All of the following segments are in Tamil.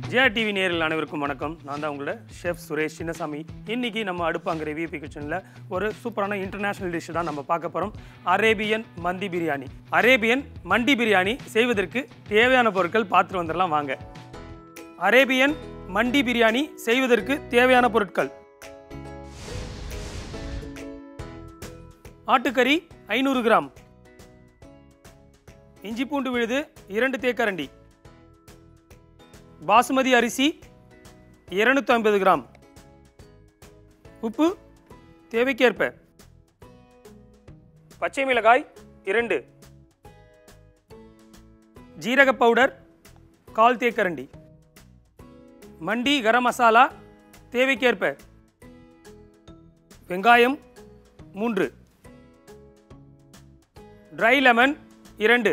ஜிஆர் டிவி நேரில் அனைவருக்கும் வணக்கம் நான் தான் உங்களோட ஷெஃப் சுரேஷ் சின்னசாமி இன்னைக்கு நம்ம அடுப்பாங்கிற விபி கிச்சனில் ஒரு சூப்பரான இன்டர்நேஷ்னல் டிஷ் தான் நம்ம பார்க்க போகிறோம் அரேபியன் மந்தி பிரியாணி அரேபியன் மண்டி பிரியாணி செய்வதற்கு தேவையான பொருட்கள் பார்த்துட்டு வந்துடலாம் வாங்க அரேபியன் மண்டி பிரியாணி செய்வதற்கு தேவையான பொருட்கள் ஆட்டுக்கறி ஐநூறு கிராம் இஞ்சி பூண்டு விழுது இரண்டு தேக்கரண்டி பாசுமதி அரிசி இருநூத்தி ஐம்பது கிராம் உப்பு தேவைக்கேற்ப பச்சை மிளகாய் இரண்டு ஜீரக பவுடர் கால் தேக்கரண்டி மண்டி கரம் மசாலா தேவைக்கேற்ப வெங்காயம் மூன்று ட்ரை லெமன் இரண்டு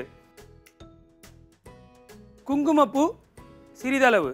குங்குமப்பூ சிறிதளவு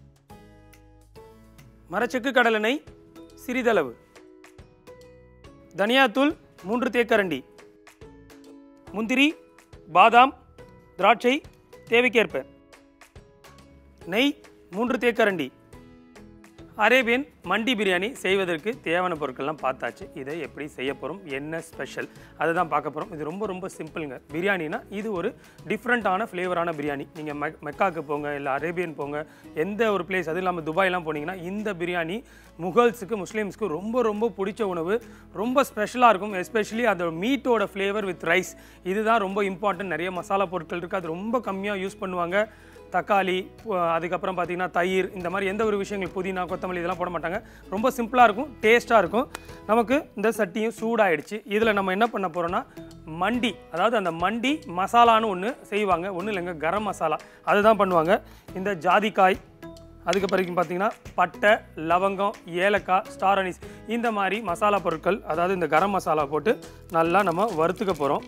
மரச்செக்கு கடலெண்ணெய் சிறிதளவு தனியாத்தூள் மூன்று தேக்கரண்டி முந்திரி பாதாம் திராட்சை தேவைக்கேற்ப நெய் மூன்று தேக்கரண்டி அரேபியன் மண்டி பிரியாணி செய்வதற்கு தேவையான பொருட்கள்லாம் பார்த்தாச்சு இதை எப்படி செய்ய போகிறோம் என்ன ஸ்பெஷல் அதை தான் பார்க்க போகிறோம் இது ரொம்ப ரொம்ப சிம்பிளுங்க பிரியாணினா இது ஒரு டிஃப்ரெண்ட்டான ஃப்ளேவரான பிரியாணி நீங்கள் மெக் மெக்காக்கு போங்க இல்லை அரேபியன் போங்க எந்த ஒரு பிளேஸ் அதுவும் இல்லாமல் துபாய்லாம் போனீங்கன்னா இந்த பிரியாணி முகல்ஸுக்கு முஸ்லீம்ஸ்க்கு ரொம்ப ரொம்ப பிடிச்ச உணவு ரொம்ப ஸ்பெஷலாக இருக்கும் எஸ்பெஷலி அதோட மீட்டோட ஃப்ளேவர் வித் ரைஸ் இதுதான் ரொம்ப இம்பார்ட்டன்ட் நிறைய மசாலா பொருட்கள் இருக்குது அது ரொம்ப கம்மியாக யூஸ் பண்ணுவாங்க தக்காளி பு- அதுக்கப்புறம் பார்த்தீங்கன்னா தயிர் இந்த மாதிரி எந்த ஒரு விஷயங்கள் புதினா கொத்தமல்லி இதெல்லாம் போட மாட்டாங்க ரொம்ப சிம்பிளாக இருக்கும் டேஸ்ட்டாக இருக்கும் நமக்கு இந்த சட்டியும் சூடாயிடுச்சு இதில் நம்ம என்ன பண்ண போகிறோம்னா மண்டி அதாவது அந்த மண்டி மசாலான்னு ஒன்று செய்வாங்க ஒன்றும் இல்லைங்க கரம் மசாலா அதுதான் பண்ணுவாங்க இந்த ஜாதிக்காய் அதுக்கு பிறகு பார்த்தீங்கன்னா பட்டை லவங்கம் ஏலக்காய் ஸ்டார் அனீஸ் இந்த மாதிரி மசாலா பொருட்கள் அதாவது இந்த கரம் மசாலா போட்டு நல்லா நம்ம வறுத்துக்க போகிறோம்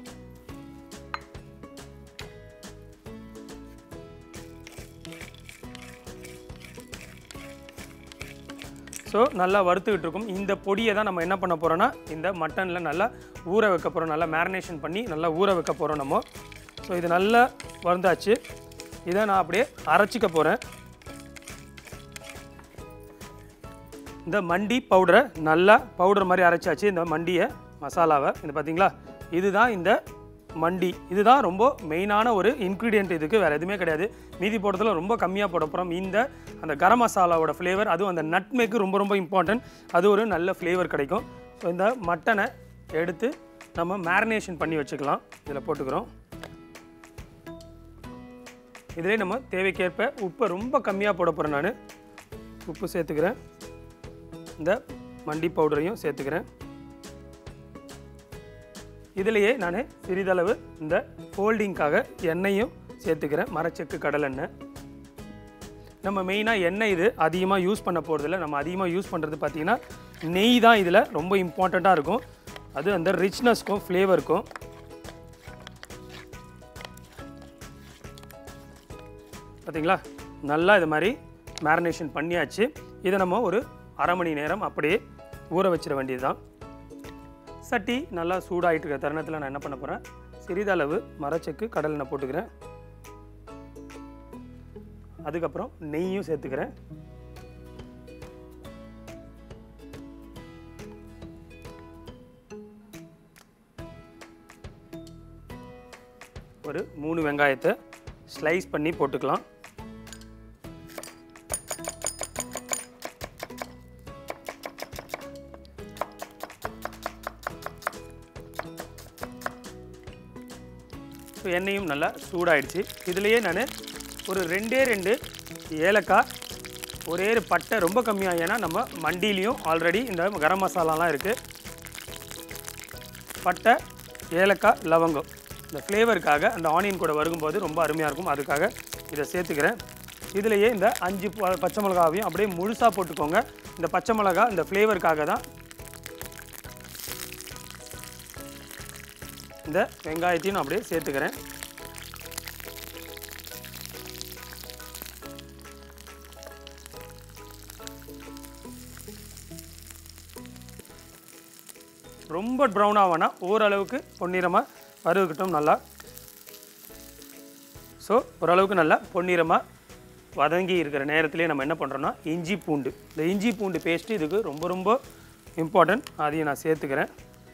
ஸோ நல்லா வறுத்துக்கிட்டு இருக்கும் இந்த பொடியை தான் நம்ம என்ன பண்ண போகிறோம்னா இந்த மட்டனில் நல்லா ஊற வைக்க போகிறோம் நல்லா மேரினேஷன் பண்ணி நல்லா ஊற வைக்க போகிறோம் நம்ம ஸோ இது நல்லா வறுந்தாச்சு இதை நான் அப்படியே அரைச்சிக்க போகிறேன் இந்த மண்டி பவுடரை நல்லா பவுடர் மாதிரி அரைச்சாச்சு இந்த மண்டியை மசாலாவை இந்த பார்த்தீங்களா இதுதான் இந்த மண்டி இதுதான் ரொம்ப மெயினான ஒரு இன்க்ரீடியன்ட் இதுக்கு வேறு எதுவுமே கிடையாது மீதி போடுறதுல ரொம்ப கம்மியாக போட போகிறோம் இந்த அந்த கரம் மசாலாவோட ஃப்ளேவர் அதுவும் அந்த நட்மேக்கு ரொம்ப ரொம்ப இம்பார்ட்டன்ட் அது ஒரு நல்ல ஃப்ளேவர் கிடைக்கும் ஸோ இந்த மட்டனை எடுத்து நம்ம மேரினேஷன் பண்ணி வச்சுக்கலாம் இதில் போட்டுக்கிறோம் இதிலே நம்ம தேவைக்கேற்ப உப்பை ரொம்ப கம்மியாக போட போகிறேன் நான் உப்பு சேர்த்துக்கிறேன் இந்த மண்டி பவுடரையும் சேர்த்துக்கிறேன் இதிலேயே நான் சிறிதளவு இந்த ஃபோல்டிங்க்காக எண்ணெயும் சேர்த்துக்கிறேன் மரச்செக்கு கடலெண்ணெய் நம்ம மெயினாக எண்ணெய் இது அதிகமாக யூஸ் பண்ண போகிறதில்ல நம்ம அதிகமாக யூஸ் பண்ணுறது பார்த்திங்கன்னா நெய் தான் இதில் ரொம்ப இம்பார்ட்டண்ட்டாக இருக்கும் அது அந்த ரிச்னஸ்க்கும் ஃப்ளேவருக்கும் பார்த்தீங்களா நல்லா இது மாதிரி மேரினேஷன் பண்ணியாச்சு இதை நம்ம ஒரு அரை மணி நேரம் அப்படியே ஊற வச்சிட வேண்டியது தான் சட்டி நல்லா சூடாயிட்டு இருக்க தருணத்தில் நான் என்ன பண்ண போகிறேன் சிறிதளவு மரச்செக்கு கடல் எண்ணெய் போட்டுக்கிறேன் அதுக்கப்புறம் நெய்யும் சேர்த்துக்கிறேன் ஒரு மூணு வெங்காயத்தை ஸ்லைஸ் பண்ணி போட்டுக்கலாம் ஸோ எண்ணெயும் நல்லா சூடாயிடுச்சு இதுலேயே நான் ஒரு ரெண்டே ரெண்டு ஏலக்காய் ஒரே ஒரு பட்டை ரொம்ப கம்மியாக ஏன்னா நம்ம மண்டிலையும் ஆல்ரெடி இந்த கரம் மசாலாலாம் இருக்குது பட்டை ஏலக்காய் லவங்கம் இந்த ஃப்ளேவருக்காக அந்த ஆனியன் கூட வருகும்போது ரொம்ப அருமையாக இருக்கும் அதுக்காக இதை சேர்த்துக்கிறேன் இதுலேயே இந்த அஞ்சு ப- பச்சை மிளகாவையும் அப்படியே முழுசாக போட்டுக்கோங்க இந்த பச்சை மிளகா இந்த ஃப்ளேவருக்காக தான் இந்த வெங்காயத்தையும் நான் அப்படியே சேர்த்துக்கிறேன் ரொம்ப ப்ரௌன் ஆகனா ஓரளவுக்கு பொன்னிறமாக வறுக்கட்டும் நல்லா ஸோ ஓரளவுக்கு நல்லா பொன்னிறமாக வதங்கி இருக்கிற நேரத்திலே நம்ம என்ன பண்ணுறோம்னா இஞ்சி பூண்டு இந்த இஞ்சி பூண்டு பேஸ்ட்டு இதுக்கு ரொம்ப ரொம்ப இம்பார்ட்டன்ட் அதையும் நான் சேர்த்துக்கிறேன்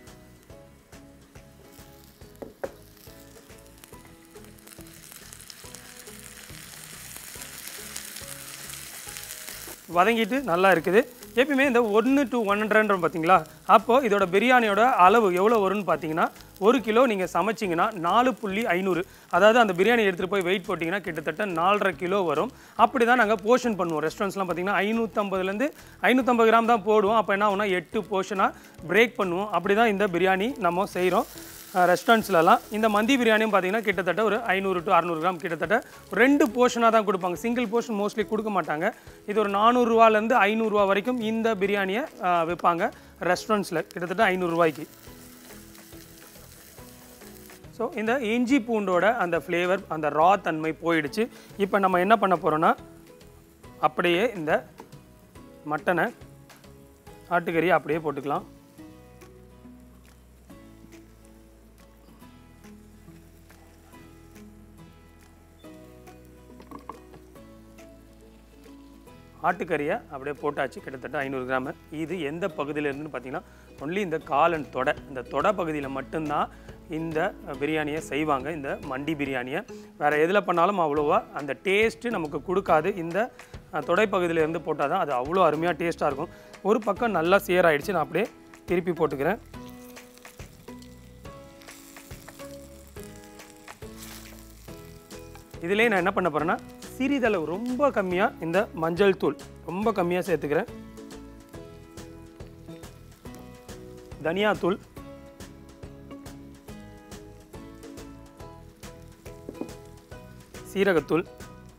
வதங்கிட்டு நல்லா இருக்குது எப்பயுமே இந்த ஒன்று டு ஒன் ஹண்ட்ரட்ன்ற பார்த்தீங்களா அப்போது இதோட பிரியாணியோட அளவு எவ்வளோ வரும்னு பார்த்தீங்கன்னா ஒரு கிலோ நீங்கள் சமைச்சிங்கன்னா நாலு புள்ளி ஐநூறு அதாவது அந்த பிரியாணி எடுத்துகிட்டு போய் வெயிட் போட்டிங்கன்னா கிட்டத்தட்ட நாலரை கிலோ வரும் அப்படி தான் நாங்கள் போர்ஷன் பண்ணுவோம் ரெஸ்டாரண்ட்ஸ்லாம் பார்த்தீங்கன்னா ஐநூற்றம்பதுலேருந்து ஐநூற்றம்பது கிராம் தான் போடுவோம் அப்போ என்ன ஆகும்னா எட்டு போர்ஷனாக பிரேக் பண்ணுவோம் அப்படி தான் இந்த பிரியாணி நம்ம செய்கிறோம் ரெஸ்டாரண்ட்ஸ்லலாம் இந்த மந்தி பிரியாணியும் பார்த்தீங்கன்னா கிட்டத்தட்ட ஒரு ஐநூறு டு அறநூறு கிராம் கிட்டத்தட்ட ரெண்டு போர்ஷனாக தான் கொடுப்பாங்க சிங்கிள் போர்ஷன் மோஸ்ட்லி கொடுக்க மாட்டாங்க இது ஒரு நானூறுரூவாலேருந்து ஐநூறுரூவா வரைக்கும் இந்த பிரியாணியை ஆ, விற்பாங்க ரெஸ்டாரண்ட்ஸில் கிட்டத்தட்ட ஐநூறுரூவாய்க்கு ஸோ இந்த இஞ்சி பூண்டோட அந்த ஃப்ளேவர் அந்த ரா தன்மை போயிடுச்சு இப்போ நம்ம என்ன பண்ண போகிறோன்னா அப்படியே இந்த மட்டனை ஆட்டுக்கறியை அப்படியே போட்டுக்கலாம் ஆட்டுக்கறியை அப்படியே போட்டாச்சு கிட்டத்தட்ட ஐநூறு கிராம் இது எந்த பகுதியில் இருந்துன்னு பார்த்தீங்கன்னா ஒன்லி இந்த கால் அண்ட் தொடை இந்த தொடை பகுதியில் மட்டும்தான் இந்த பிரியாணியை செய்வாங்க இந்த மண்டி பிரியாணியை வேறு எதில் பண்ணாலும் அவ்வளோவா அந்த டேஸ்ட்டு நமக்கு கொடுக்காது இந்த அஹ், தொடை பகுதியில இருந்து போட்டால் தான் அது அவ்வளோ அருமையாக டேஸ்ட்டாக இருக்கும் ஒரு பக்கம் நல்லா சேராயிடுச்சு நான் அப்படியே திருப்பி போட்டுக்கிறேன் இதிலே நான் என்ன பண்ண போகிறேன்னா சிறிதளவு ரொம்ப கம்மியாக இந்த மஞ்சள் தூள் ரொம்ப கம்மியாக சேர்த்துக்கிறேன் தனியாத்தூள் சீரகத்தூள்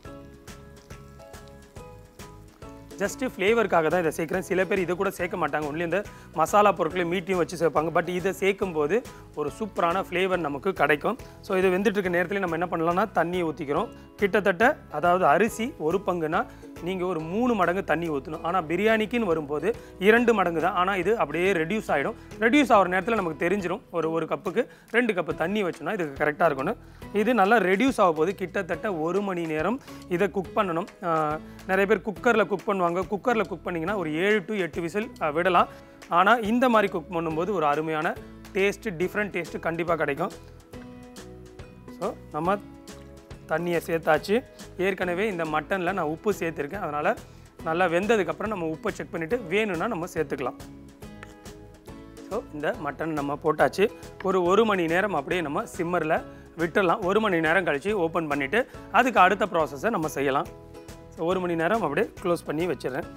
ஜஸ்ட்டு ஃப்ளேவருக்காக தான் இதை சேர்க்குறேன் சில பேர் இதை கூட சேர்க்க மாட்டாங்க ஒன்லி இந்த மசாலா பொருட்களை மீட்டையும் வச்சு சேர்ப்பாங்க பட் இதை சேர்க்கும் போது ஒரு சூப்பரான ஃப்ளேவர் நமக்கு கிடைக்கும் ஸோ இது வெந்துட்டு இருக்க நேரத்தில் நம்ம என்ன பண்ணலாம்னா தண்ணியை ஊற்றிக்கிறோம் கிட்டத்தட்ட அதாவது அரிசி ஒரு பங்குனா நீங்கள் ஒரு மூணு மடங்கு தண்ணி ஊற்றணும் ஆனால் பிரியாணிக்குன்னு வரும்போது இரண்டு மடங்கு தான் ஆனால் இது அப்படியே ரெடியூஸ் ஆகிடும் ரெடியூஸ் ஆகிற நேரத்தில் நமக்கு தெரிஞ்சிடும் ஒரு ஒரு கப்புக்கு ரெண்டு கப்பு தண்ணி வச்சோம்னா இதுக்கு கரெக்டாக இருக்கணும் இது நல்லா ரெடியூஸ் ஆக போது கிட்டத்தட்ட ஒரு மணி நேரம் இதை குக் பண்ணணும் ஆஹ் நிறைய பேர் குக்கரில் குக் பண்ணுவாங்க குக்கரில் குக் பண்ணிங்கன்னா ஒரு ஏழு டு எட்டு விசில் விடலாம் ஆனால் இந்த மாதிரி குக் பண்ணும்போது ஒரு அருமையான டேஸ்ட்டு டிஃப்ரெண்ட் டேஸ்ட்டு கண்டிப்பாக கிடைக்கும் ஸோ நம்ம தண்ணியை சேர்த்தாச்சு ஏற்கனவே இந்த மட்டனில் நான் உப்பு சேர்த்துருக்கேன் அதனால் நல்லா வெந்ததுக்கப்புறம் நம்ம உப்பை செக் பண்ணிவிட்டு வேணும்னா நம்ம சேர்த்துக்கலாம் ஸோ இந்த மட்டன் நம்ம போட்டாச்சு ஒரு ஒரு மணி நேரம் அப்படியே நம்ம சிம்மரில் விட்டுடலாம் ஒரு மணி நேரம் கழித்து ஓப்பன் பண்ணிவிட்டு அதுக்கு அடுத்த ப்ராசஸை நம்ம செய்யலாம் ஸோ ஒரு மணி நேரம் அப்படியே க்ளோஸ் பண்ணி வச்சிடுறேன்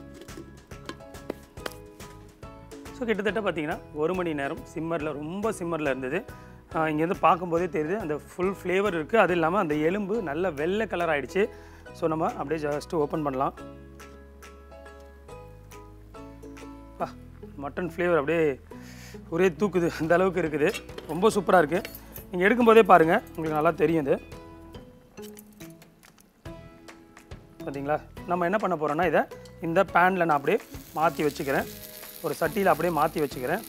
ஸோ கிட்டத்தட்ட பார்த்தீங்கன்னா ஒரு மணி நேரம் சிம்மரில் ரொம்ப சிம்மரில் இருந்தது ஆஹ் இங்கேருந்து பார்க்கும்போதே தெரியுது அந்த ஃபுல் ஃப்ளேவர் இருக்குது அது இல்லாமல் அந்த எலும்பு நல்ல வெள்ளை கலர் ஆயிடுச்சு ஸோ நம்ம அப்படியே ஜஸ்ட்டு ஓப்பன் பண்ணலாம் பா மட்டன் ஃப்ளேவர் அப்படியே ஒரே தூக்குது அந்த அளவுக்கு இருக்குது ரொம்ப சூப்பராக இருக்குது நீங்கள் எடுக்கும்போதே பாருங்கள் உங்களுக்கு நல்லா தெரியும் இது பார்த்தீங்களா நம்ம என்ன பண்ண போகிறோம்னா இதை இந்த பேனில் நான் அப்படியே மாற்றி வச்சுக்கிறேன் ஒரு சட்டியில் அப்படியே மாற்றி வச்சுக்கிறேன்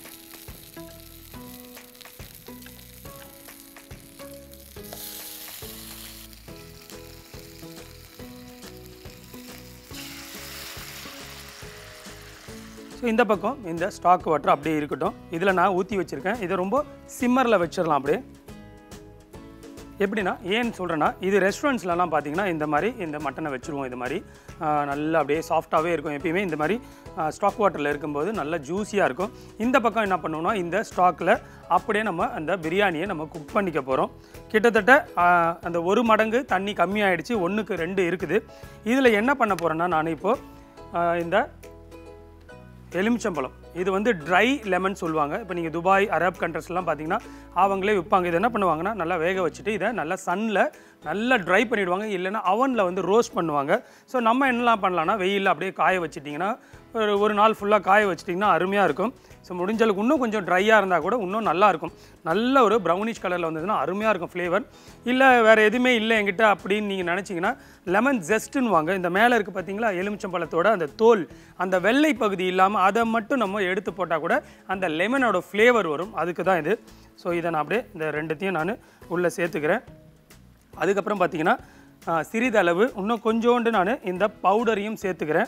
ஸோ இந்த பக்கம் இந்த ஸ்டாக் வாட்டர் அப்படியே இருக்கட்டும் இதில் நான் ஊற்றி வச்சுருக்கேன் இதை ரொம்ப சிம்மரில் வச்சிடலாம் அப்படியே எப்படின்னா ஏன்னு சொல்கிறேன்னா இது ரெஸ்டாரண்ட்ஸ்லலாம் பார்த்தீங்கன்னா இந்த மாதிரி இந்த மட்டனை வச்சுருவோம் இது மாதிரி ஆஹ் நல்லா அப்படியே சாஃப்டாகவே இருக்கும் எப்பயுமே இந்த மாதிரி ஸ்டாக் வாட்டரில் இருக்கும்போது நல்லா ஜூஸியாக இருக்கும் இந்த பக்கம் என்ன பண்ணுவோம்னா இந்த ஸ்டாக்கில் அப்படியே நம்ம அந்த பிரியாணியை நம்ம குக் பண்ணிக்க போகிறோம் கிட்டத்தட்ட ஆஹ் அந்த ஒரு மடங்கு தண்ணி கம்மியாயிடுச்சு ஒன்றுக்கு ரெண்டு இருக்குது இதில் என்ன பண்ண போகிறேன்னா நான் இப்போது இந்த எலுமிச்சம்பழம் இது வந்து ட்ரை லெமன் சொல்லுவாங்க இப்போ நீங்கள் துபாய் அரப் கண்ட்ரஸ்லாம் பார்த்தீங்கன்னா அவங்களே விற்பாங்க இது என்ன பண்ணுவாங்கன்னா நல்லா வேக வச்சுட்டு இதை நல்லா சன்னில் நல்லா ட்ரை பண்ணிடுவாங்க இல்லைன்னா அவனில் வந்து ரோஸ்ட் பண்ணுவாங்க ஸோ நம்ம என்னலாம் பண்ணலாம்னா வெயிலில் அப்படியே காய வச்சிட்டிங்கன்னா ஒரு ஒரு நாள் ஃபுல்லாக காய வச்சிட்டிங்கன்னா அருமையாக இருக்கும் ஸோ முடிஞ்ச அளவுக்கு இன்னும் கொஞ்சம் ட்ரையாக இருந்தால் கூட இன்னும் நல்லா இருக்கும் நல்ல ஒரு ப்ரௌனிஷ் கலரில் வந்ததுன்னா அருமையாக இருக்கும் ஃப்ளேவர் இல்லை வேறு எதுவுமே இல்லை என்கிட்ட அப்படின்னு நீங்கள் நினச்சிங்கன்னா லெமன் ஜெஸ்ட்டுன்னு வாங்க இந்த மேலே இருக்குது பார்த்தீங்களா எலுமிச்சம்பழத்தோட அந்த தோல் அந்த வெள்ளை பகுதி இல்லாமல் அதை மட்டும் நம்ம எடுத்து போட்டால் கூட அந்த லெமனோட ஃப்ளேவர் வரும் அதுக்கு தான் இது ஸோ இதை நான் அப்படியே இந்த ரெண்டுத்தையும் நான் உள்ளே சேர்த்துக்கிறேன் அதுக்கப்புறம் பார்த்தீங்கன்னா ஆ, சிறிதளவு இன்னும் கொஞ்சோண்டு நான் இந்த பவுடரையும் சேர்த்துக்கிறேன்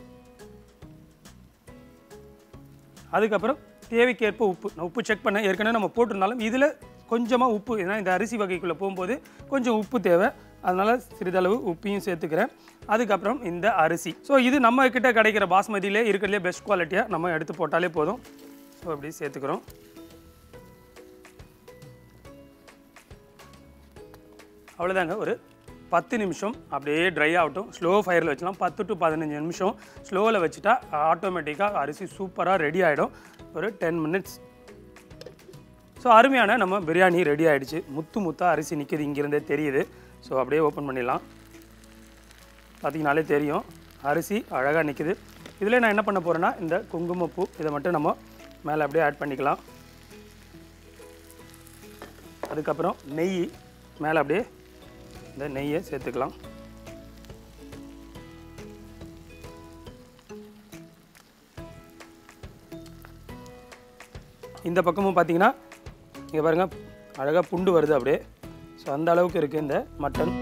அதுக்கப்புறம் தேவைக்கேற்ப உப்பு நான் உப்பு செக் பண்ணேன் ஏற்கனவே நம்ம போட்டிருந்தாலும் இதில் கொஞ்சமாக உப்பு ஏன்னா இந்த அரிசி வகைக்குள்ளே போகும்போது கொஞ்சம் உப்பு தேவை அதனால் சிறிதளவு உப்பையும் சேர்த்துக்கிறேன் அதுக்கப்புறம் இந்த அரிசி ஸோ இது நம்ம கிட்ட கிடைக்கிற பாஸ்மதியிலே இருக்கிறதுலே பெஸ்ட் குவாலிட்டியாக நம்ம எடுத்து போட்டாலே போதும் ஸோ அப்படி சேர்த்துக்கிறோம் அவ்வளோதாங்க ஒரு பத்து நிமிஷம் அப்படியே ட்ரை ஆகட்டும் ஸ்லோ ஃபயரில் வச்சலாம் பத்து டு பதினஞ்சு நிமிஷம் ஸ்லோவில் வச்சுட்டா ஆட்டோமேட்டிக்காக அரிசி சூப்பராக ரெடி ஆகிடும் ஒரு டென் மினிட்ஸ் ஸோ அருமையான நம்ம பிரியாணி ரெடி ஆயிடுச்சு முத்து முத்தா அரிசி நிற்கிது இங்கிருந்தே தெரியுது ஸோ அப்படியே ஓப்பன் பண்ணிடலாம் பார்த்தீங்கனாலே தெரியும் அரிசி அழகாக நிற்குது இதில் நான் என்ன பண்ண போகிறேன்னா இந்த குங்குமப்பூ இதை மட்டும் நம்ம மேலே அப்படியே ஆட் பண்ணிக்கலாம் அதுக்கப்புறம் நெய் மேலே அப்படியே இந்த நெய்யை சேர்த்துக்கலாம் இந்த பக்கமும் பார்த்தீங்கன்னா இங்கே பாருங்கள் அழகாக புண்டு வருது அப்படியே ஸோ அந்த அளவுக்கு இருக்குது இந்த மட்டன்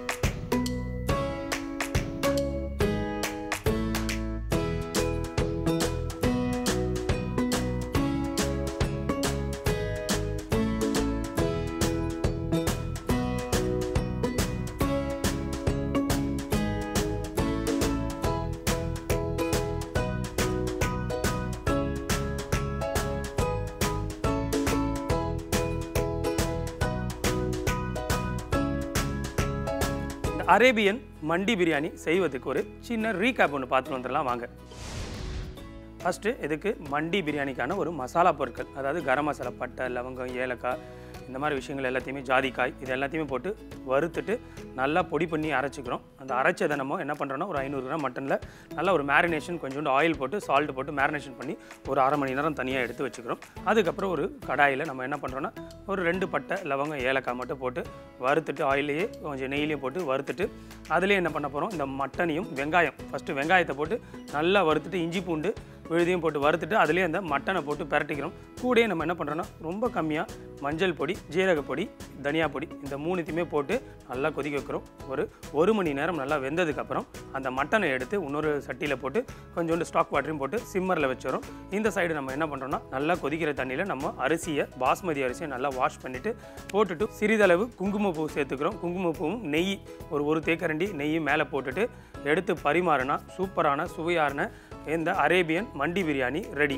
இந்த அரேபியன் மண்டி பிரியாணி செய்வதுக்கு ஒரு சின்ன ரீகேப் ஒன்று பார்த்துட்டு வந்துடலாம் வாங்க ஃபஸ்ட்டு இதுக்கு மண்டி பிரியாணிக்கான ஒரு மசாலா பொருட்கள் அதாவது கரம் மசாலா பட்டை லவங்கம் ஏலக்காய் இந்த மாதிரி விஷயங்கள் எல்லாத்தையுமே ஜாதிக்காய் இது எல்லாத்தையுமே போட்டு வறுத்துட்டு நல்லா பொடி பண்ணி அரைச்சிக்கிறோம் அந்த அரைச்சதை நம்ம என்ன பண்ணுறோன்னா ஒரு ஐநூறு கிராம் மட்டனில் நல்லா ஒரு மேரினேஷன் கொஞ்சோண்டு ஆயில் போட்டு சால்ட் போட்டு மேரினேஷன் பண்ணி ஒரு அரை மணி நேரம் தனியாக எடுத்து வச்சுக்கிறோம் அதுக்கப்புறம் ஒரு கடாயில் நம்ம என்ன பண்ணுறோன்னா ஒரு ரெண்டு பட்டை லவங்கம் ஏலக்காய் மட்டும் போட்டு வறுத்துட்டு ஆயிலையே கொஞ்சம் நெய்லையும் போட்டு வறுத்துட்டு அதுலேயே என்ன பண்ண போகிறோம் இந்த மட்டனையும் வெங்காயம் ஃபஸ்ட்டு வெங்காயத்தை போட்டு நல்லா வறுத்துட்டு இஞ்சி பூண்டு விழுதியும் போட்டு வறுத்துட்டு அதுலேயே அந்த மட்டனை போட்டு பிரட்டிக்கிறோம் கூடயே நம்ம என்ன பண்ணுறோன்னா ரொம்ப கம்மியாக மஞ்சள் பொடி ஜீரக பொடி தனியா பொடி இந்த மூணுத்தையுமே போட்டு நல்லா கொதிக்க வைக்கிறோம் ஒரு ஒரு மணி நேரம் நல்லா வெந்ததுக்கப்புறம் அந்த மட்டனை எடுத்து இன்னொரு சட்டியில் போட்டு கொஞ்சோண்டு ஸ்டாக் வாட்டரையும் போட்டு சிம்மரில் வச்சிடும் இந்த சைடு நம்ம என்ன பண்ணுறோம்னா நல்லா கொதிக்கிற தண்ணியில் நம்ம அரிசியை பாஸ்மதி அரிசியை நல்லா வாஷ் பண்ணிவிட்டு போட்டுட்டு சிறிதளவு குங்குமப்பூ சேர்த்துக்கிறோம் குங்குமப்பூவும் நெய் ஒரு ஒரு தேக்கரண்டி நெய்யும் மேலே போட்டுட்டு எடுத்து பரிமாறினா சூப்பரான சுவையான இந்த அரேபியன் மண்டி பிரியாணி ரெடி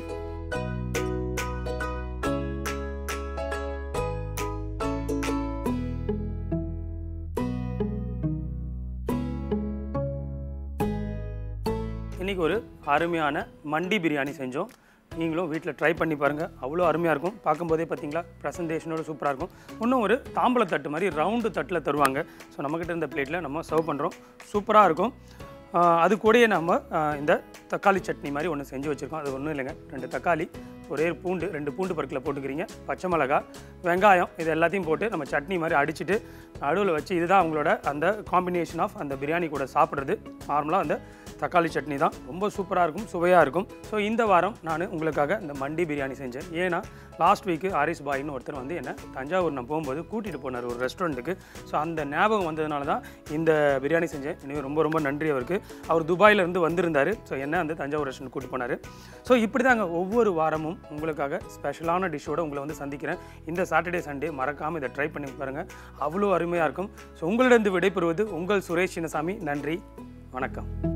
இன்றைக்கி ஒரு அருமையான மண்டி பிரியாணி செஞ்சோம் நீங்களும் வீட்டில் ட்ரை பண்ணி பாருங்கள் அவ்வளோ அருமையாக இருக்கும் பார்க்கும்போதே பார்த்தீங்களா ப்ரெசன்டேஷனோட சூப்பராக இருக்கும் இன்னும் ஒரு தாம்பள தட்டு மாதிரி ரவுண்டு தட்டில் தருவாங்க ஸோ நம்மக்கிட்ட இருந்த பிளேட்டில் நம்ம சர்வ் பண்ணுறோம் சூப்பராக இருக்கும் ஆஹ் அது கூடயே நம்ம ஆஹ் இந்த தக்காளி சட்னி மாதிரி ஒன்று செஞ்சு வச்சுருக்கோம் அது ஒன்றும் இல்லைங்க ரெண்டு தக்காளி ஒரே ஒரு பூண்டு ரெண்டு பூண்டு பருக்கில் போட்டுக்கிறீங்க பச்சை மிளகா வெங்காயம் இது எல்லாத்தையும் போட்டு நம்ம சட்னி மாதிரி அடிச்சுட்டு நடுவில் வச்சு இதுதான் அவங்களோட அந்த காம்பினேஷன் ஆஃப் அந்த பிரியாணி கூட சாப்பிட்றது நார்மலாக அந்த தக்காளி சட்னி தான் ரொம்ப சூப்பராக இருக்கும் சுவையாக இருக்கும் ஸோ இந்த வாரம் நான் உங்களுக்காக இந்த மண்டி பிரியாணி செஞ்சேன் ஏன்னா லாஸ்ட் வீக்கு ஹாரிஸ் பாய்னு ஒருத்தர் வந்து என்னை தஞ்சாவூர் நான் போகும்போது கூட்டிகிட்டு போனார் ஒரு ரெஸ்டாரண்ட்டுக்கு ஸோ அந்த ஞாபகம் வந்ததுனால தான் இந்த பிரியாணி செஞ்சேன் எனக்கு ரொம்ப ரொம்ப நன்றி அவருக்கு அவர் துபாயிலேருந்து வந்திருந்தார் ஸோ என்ன வந்து தஞ்சாவூர் ரெஸ்டாரண்ட் கூட்டிட்டு போனார் ஸோ இப்படி தாங்க ஒவ்வொரு வாரமும் உங்களுக்காக ஸ்பெஷலான டிஷ்ஷோட உங்களை வந்து சந்திக்கிறேன் இந்த சாட்டர்டே சண்டே மறக்காமல் இதை ட்ரை பண்ணி பாருங்கள் அவ்வளோ அருமையாக இருக்கும் ஸோ உங்களிடம் விடைபெறுவது உங்கள் சுரேஷ் சின்னசாமி நன்றி வணக்கம்